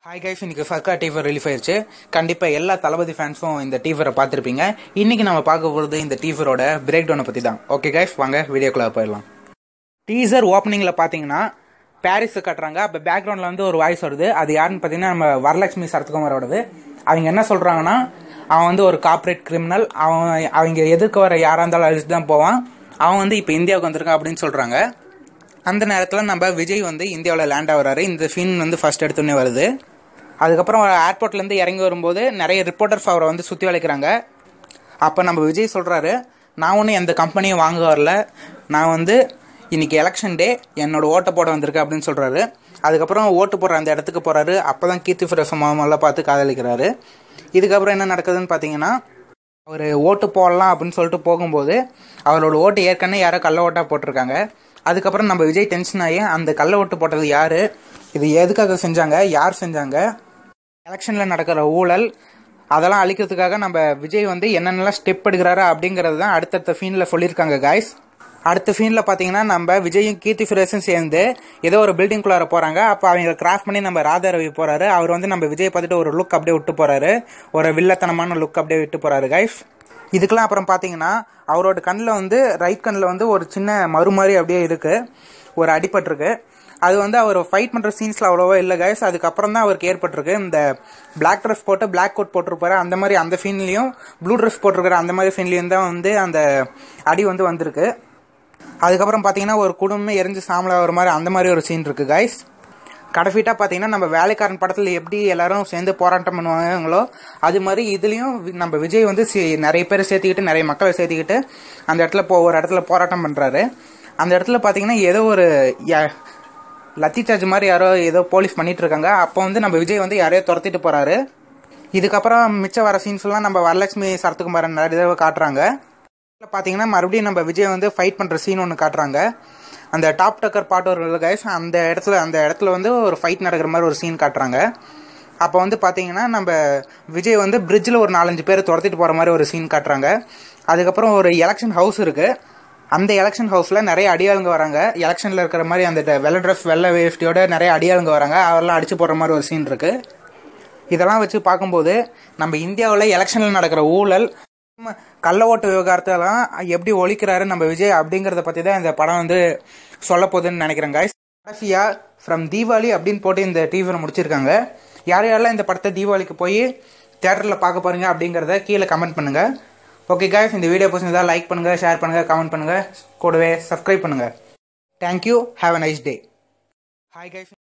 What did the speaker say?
hi guys இன்னைக்கு ஃபர்கா டீஃபர் relief ஆயிருச்சு கண்டிப்பா எல்லா தளபதி ஃபேன்ஸும் இந்த டீஃபரை பார்த்துருப்பீங்க இன்னைக்கு நம்ம பார்க்க போகிறது இந்த டீஃபரோட பிரேக் டவுனை பற்றி தான் ஓகே கைஸ் வாங்க வீடியோக்குள்ள போயிடலாம் டீசர் ஓப்பனிங்கில் பார்த்தீங்கன்னா பாரிஸ் கட்டுறாங்க அப்போ பேக்ரவுண்டில் வந்து ஒரு வாய்ஸ் வருது அது யாருன்னு பார்த்தீங்கன்னா நம்ம வரலட்சுமி சரத்குமாரோடது அவங்க என்ன சொல்கிறாங்கன்னா அவன் வந்து ஒரு கார்ப்பரேட் கிரிமினல் அவன் அவங்க எதிர்க்க வர யாராக இருந்தாலும் அழிச்சு தான் போவான் அவன் வந்து இப்போ இந்தியாவுக்கு வந்திருக்கான் அப்படின்னு சொல்கிறாங்க அந்த நேரத்தில் நம்ம விஜய் வந்து இந்தியாவில் லேண்ட் ஆகுறாரு இந்த சீன் வந்து ஃபர்ஸ்ட் எடுத்தோடனே வருது அதுக்கப்புறம் ஏர்போர்ட்லேருந்து இறங்கி வரும்போது நிறைய ரிப்போர்ட்டர்ஸ் அவரை வந்து சுற்றி வளைக்கிறாங்க அப்போ நம்ம விஜய் சொல்கிறாரு நான் ஒன்றும் எந்த கம்பெனியும் வாங்க வரல நான் வந்து இன்னைக்கு எலெக்ஷன் டே என்னோட ஓட்டை போட வந்திருக்கேன் அப்படின்னு சொல்கிறாரு அதுக்கப்புறம் ஓட்டு போடுற அந்த இடத்துக்கு போகிறாரு அப்போ தான் கீர்த்தி சுரேஷ் மாமெல்லாம் பார்த்து காதலிக்கிறாரு இதுக்கப்புறம் என்ன நடக்குதுன்னு பார்த்தீங்கன்னா அவர் ஓட்டு போடலாம் அப்படின்னு சொல்லிட்டு போகும்போது அவரோட ஓட்டு ஏற்கனவே யாரோ கள்ள ஓட்டாக போட்டிருக்காங்க அதுக்கப்புறம் நம்ம விஜய் டென்ஷன் ஆகி அந்த கள்ள ஓட்டு போட்டது யார் இது எதுக்காக செஞ்சாங்க யார் செஞ்சாங்க எலெக்ஷனில் நடக்கிற ஊழல் அதெல்லாம் அழிக்கிறதுக்காக நம்ம விஜய் வந்து என்னென்னலாம் ஸ்டெப் எடுக்கிறாரு அப்படிங்கிறது தான் அடுத்தடுத்த ஃபீனில் சொல்லியிருக்காங்க காய்ஸ் அடுத்த ஃபீனில் பார்த்தீங்கன்னா நம்ம விஜயும் கீர்த்தி சுரேஷும் சேர்ந்து ஏதோ ஒரு பில்டிங்குள்ளார போகிறாங்க அப்போ அவங்க கிராஃப்ட் பண்ணி நம்ம ராதா ரவி போகிறாரு அவர் வந்து நம்ம விஜய் பார்த்துட்டு ஒரு லுக் அப்படியே விட்டு போகிறாரு ஒரு வில்லத்தனமான லுக் அப்படியே விட்டு போகிறாரு கைஸ் இதுக்கெல்லாம் அப்புறம் பார்த்தீங்கன்னா அவரோட கண்ணில் வந்து ரைட் கண்ணில் வந்து ஒரு சின்ன மறு மாதிரி அப்படியே இருக்குது ஒரு அடிபட்டிருக்கு அது வந்து அவர் ஃபைட் பண்ணுற சீன்ஸில் அவ்வளோவா இல்லை கைஸ் அதுக்கப்புறம் தான் அவருக்கு ஏற்பட்டிருக்கு இந்த பிளாக் ட்ரெஸ் போட்டு பிளாக் கோட் போட்டிருப்பாரு அந்த மாதிரி அந்த ஃபீன்லேயும் ப்ளூ ட்ரெஸ் போட்டிருக்கிற அந்த மாதிரி ஃபீன்லேயும் தான் வந்து அந்த அடி வந்து வந்திருக்கு அதுக்கப்புறம் பார்த்தீங்கன்னா ஒரு குடும்பமே எரிஞ்சு சாம்பலாகிற மாதிரி அந்த மாதிரி ஒரு சீன் இருக்குது கைஸ் கடைஃபீட்டாக பார்த்தீங்கன்னா நம்ம வேலைக்காரன் படத்தில் எப்படி எல்லாரும் சேர்ந்து போராட்டம் பண்ணுவாங்களோ அது மாதிரி இதுலேயும் நம்ம விஜய் வந்து நிறைய பேர் சேர்த்துக்கிட்டு நிறைய மக்களை சேர்த்துக்கிட்டு அந்த இடத்துல போ ஒரு இடத்துல போராட்டம் பண்ணுறாரு அந்த இடத்துல பார்த்தீங்கன்னா ஏதோ ஒரு லத்தி சார்ஜ் மாதிரி யாரோ ஏதோ போலீஸ் பண்ணிட்டு இருக்காங்க அப்போ வந்து நம்ம விஜய் வந்து யாரையோ துரத்திட்டு போகிறாரு இதுக்கப்புறம் மிச்சம் வர சீன்ஸ்லாம் நம்ம வரலட்சுமி சரத்குமாரன் நிறைய தடவை காட்டுறாங்க பார்த்தீங்கன்னா மறுபடியும் நம்ம விஜய் வந்து ஃபைட் பண்ணுற சீன் ஒன்று காட்டுறாங்க அந்த டாப் டக்கர் பாட்டு ஒரு கைஸ் அந்த இடத்துல அந்த இடத்துல வந்து ஒரு ஃபைட் நடக்கிற மாதிரி ஒரு சீன் காட்டுறாங்க அப்போ வந்து பார்த்தீங்கன்னா நம்ம விஜய் வந்து பிரிட்ஜில் ஒரு நாலஞ்சு பேர் துரத்திட்டு போகிற மாதிரி ஒரு சீன் காட்டுறாங்க அதுக்கப்புறம் ஒரு எலெக்ஷன் ஹவுஸ் இருக்குது அந்த எலெக்ஷன் ஹவுஸில் நிறைய அடியாளுங்க வராங்க எலெக்ஷனில் இருக்கிற மாதிரி அந்த வெள்ளை ட்ரெஸ் வெள்ளை வேஷ்டியோட நிறைய அடியாளுங்க வராங்க அவரெல்லாம் அடிச்சு போடுற மாதிரி ஒரு சீன் இருக்குது இதெல்லாம் வச்சு பார்க்கும்போது நம்ம இந்தியாவில் எலெக்ஷனில் நடக்கிற ஊழல் கள்ள ஓட்டு விவகாரத்தெல்லாம் எப்படி ஒழிக்கிறாரு நம்ம விஜய் அப்படிங்கிறத பற்றி தான் இந்த படம் வந்து சொல்ல போகுதுன்னு நினைக்கிறேன் காய்ஸ் கடைசியாக ஃப்ரம் தீபாவளி அப்படின்னு போட்டு இந்த டிவியை முடிச்சிருக்காங்க யார் யாரெல்லாம் இந்த படத்தை தீபாவளிக்கு போய் தேட்டரில் பார்க்க போகிறீங்க அப்படிங்கிறத கீழே கமெண்ட் பண்ணுங்கள் ஓகே காய்ஸ் இந்த வீடியோ பிடிச்சிருந்தா லைக் பண்ணுங்கள் ஷேர் பண்ணுங்கள் கமெண்ட் பண்ணுங்கள் கூடவே சப்ஸ்கிரைப் பண்ணுங்கள் thank you have a nice day hi guys